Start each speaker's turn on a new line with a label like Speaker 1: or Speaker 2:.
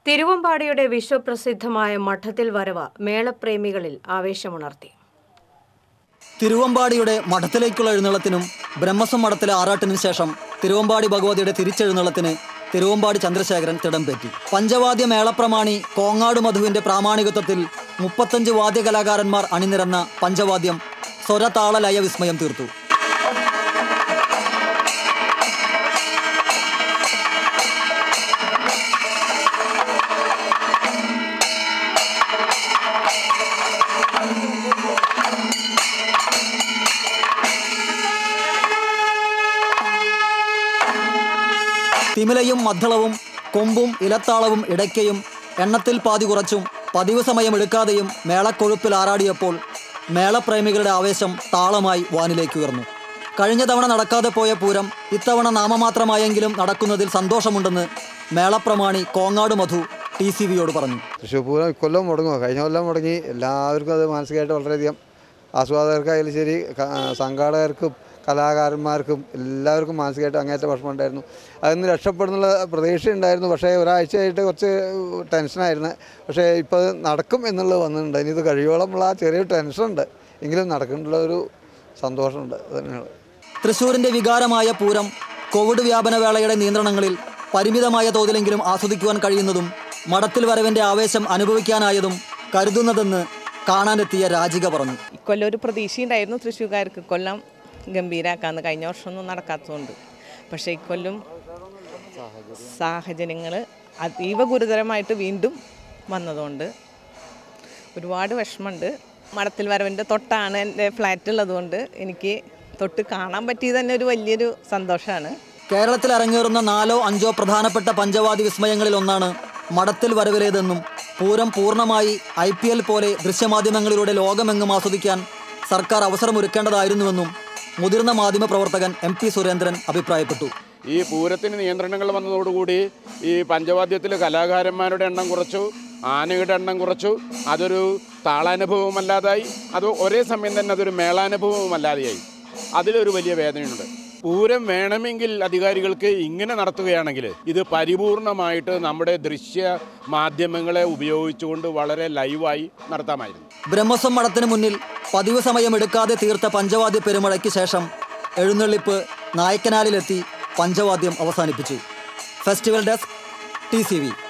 Speaker 1: തിരുവമ്പാടിയുടെ വിശ്വപ്രസിദ്ധമായ മഠത്തിൽ വരവ് മേളപ്രേമികളിൽ ആവേശമുണർത്തി
Speaker 2: തിരുവമ്പാടിയുടെ മഠത്തിലേക്കുള്ള എഴുന്നള്ളത്തിനും ബ്രഹ്മസം മഠത്തിലെ ആറാട്ടിനും ശേഷം തിരുവമ്പാടി ഭഗവതിയുടെ തിരിച്ചെഴുന്നള്ളത്തിന് തിരുവമ്പാടി ചന്ദ്രശേഖരൻ തിടംപറ്റി പഞ്ചവാദ്യ മേളപ്രമാണി കോങ്ങാട് മധുവിന്റെ പ്രാമാണികത്വത്തിൽ മുപ്പത്തഞ്ച് വാദ്യകലാകാരന്മാർ അണിനിരന്ന പഞ്ചവാദ്യം സ്വരതാളലയ വിസ്മയം തീർത്തു തിമിലയും മദ്ദളവും കൊമ്പും ഇലത്താളവും ഇടയ്ക്കയും എണ്ണത്തിൽ പാതി കുറച്ചും പതിവ് സമയം എടുക്കാതെയും മേളക്കൊഴുപ്പിൽ ആറാടിയപ്പോൾ മേളപ്രേമികളുടെ ആവേശം താളമായി വാനിലേക്ക് ഉയർന്നു കഴിഞ്ഞ തവണ നടക്കാതെ പോയ പൂരം ഇത്തവണ നാമമാത്രമായെങ്കിലും നടക്കുന്നതിൽ സന്തോഷമുണ്ടെന്ന് മേളപ്രമാണി കോങ്ങാട് മധു ടി സി വിയോട് പറഞ്ഞു
Speaker 3: തൃശ്ശൂർ പൂരം ഇക്കൊല്ലം മുടങ്ങുമോ കഴിഞ്ഞ കൊല്ലം മുടങ്ങി എല്ലാവർക്കും അത് മാനസികമായിട്ട് വളരെയധികം ആസ്വാദകർക്കായാലും ശരി ക- സംഘാടകർക്കും കലാകാരന്മാർക്കും എല്ലാവർക്കും മാനസികമായിട്ട് അങ്ങേറ്റ വിഷമമുണ്ടായിരുന്നു അതിൽ നിന്ന് രക്ഷപ്പെടുന്നുള്ള പ്രതീക്ഷയുണ്ടായിരുന്നു പക്ഷേ ഒരാഴ്ചയായിട്ട് കുറച്ച് ടെൻഷനായിരുന്നു പക്ഷേ ഇപ്പോൾ അത് നടക്കും എന്നുള്ളത് വന്നിട്ടുണ്ട് ഇനി ഇത് കഴിയോളമുള്ള ആ ചെറിയൊരു ടെൻഷനുണ്ട് എങ്കിലും നടക്കുന്നുള്ള ഒരു സന്തോഷമുണ്ട് അത് തന്നെയാണ്
Speaker 2: തൃശൂരിന്റെ വികാരമായ പൂരം കോവിഡ് വ്യാപന വേളയുടെ നിയന്ത്രണങ്ങളിൽ പരിമിതമായ തോതിലെങ്കിലും ആസ്വദിക്കുവാൻ കഴിയുന്നതും മഠത്തിൽ വരവിന്റെ ആവേശം അനുഭവിക്കാനായതും കരുതുന്നതെന്ന് കാണാനെത്തിയ രാജിക പറഞ്ഞു
Speaker 4: ഇക്കൊല്ലം ഒരു പ്രതീക്ഷയുണ്ടായിരുന്നു തൃശ്ശൂർക്കാർക്ക് കൊല്ലം ഗംഭീരാക്കാന്ന് കഴിഞ്ഞ വർഷമൊന്നും നടക്കാത്തതുകൊണ്ട് പക്ഷേ ഇക്കൊല്ലം സാഹചര്യങ്ങൾ അതീവ ഗുരുതരമായിട്ട് വീണ്ടും വന്നതുകൊണ്ട് ഒരുപാട് വിഷമമുണ്ട് മടത്തിൽ വരവിൻ്റെ തൊട്ടാണ് എൻ്റെ ഫ്ലാറ്റ് ഉള്ളതുകൊണ്ട് എനിക്ക് തൊട്ട് കാണാൻ പറ്റിയത് തന്നെ ഒരു വലിയൊരു സന്തോഷമാണ്
Speaker 2: കേരളത്തിൽ അരങ്ങേറുന്ന നാലോ അഞ്ചോ പ്രധാനപ്പെട്ട പഞ്ചവാദി വിസ്മയങ്ങളിൽ ഒന്നാണ് മഠത്തിൽ വരവിലേതെന്നും പൂരം പൂർണ്ണമായി ഐ പി എൽ പോലെ ദൃശ്യമാധ്യമങ്ങളിലൂടെ ലോകമെങ്ങും ആസ്വദിക്കാൻ സർക്കാർ അവസരമൊരുക്കേണ്ടതായിരുന്നുവെന്നും മുതിർന്ന മാധ്യമ പ്രവർത്തകൻ എം പി സുരേന്ദ്രൻ അഭിപ്രായപ്പെട്ടു
Speaker 5: ഈ പൂരത്തിന് നിയന്ത്രണങ്ങൾ വന്നതോടുകൂടി ഈ പഞ്ചവാദ്യത്തിൽ കലാകാരന്മാരുടെ എണ്ണം കുറച്ചു ആനയുടെ എണ്ണം കുറച്ചു അതൊരു താളാനുഭവമല്ലാതായി അത് ഒരേ സമയം തന്നെ അതൊരു മേളാനുഭവമല്ലാതെയായി അതിലൊരു വലിയ വേദനയുണ്ട് പൂരം വേണമെങ്കിൽ അധികാരികൾക്ക് ഇങ്ങനെ നടത്തുകയാണെങ്കിൽ ഇത് പരിപൂർണമായിട്ട് നമ്മുടെ ദൃശ്യ മാധ്യമങ്ങളെ ഉപയോഗിച്ചുകൊണ്ട് വളരെ ലൈവായി നടത്താമായിരുന്നു
Speaker 2: ബ്രഹ്മസ്വം മഠത്തിന് മുന്നിൽ പതിവ് സമയം എടുക്കാതെ തീർത്ത പഞ്ചവാദ്യ പെരുമഴയ്ക്ക് ശേഷം എഴുന്നള്ളിപ്പ് നായക്കനാലിലെത്തി പഞ്ചവാദ്യം അവസാനിപ്പിച്ചു ഫെസ്റ്റിവൽ ഡെസ്ക് ടി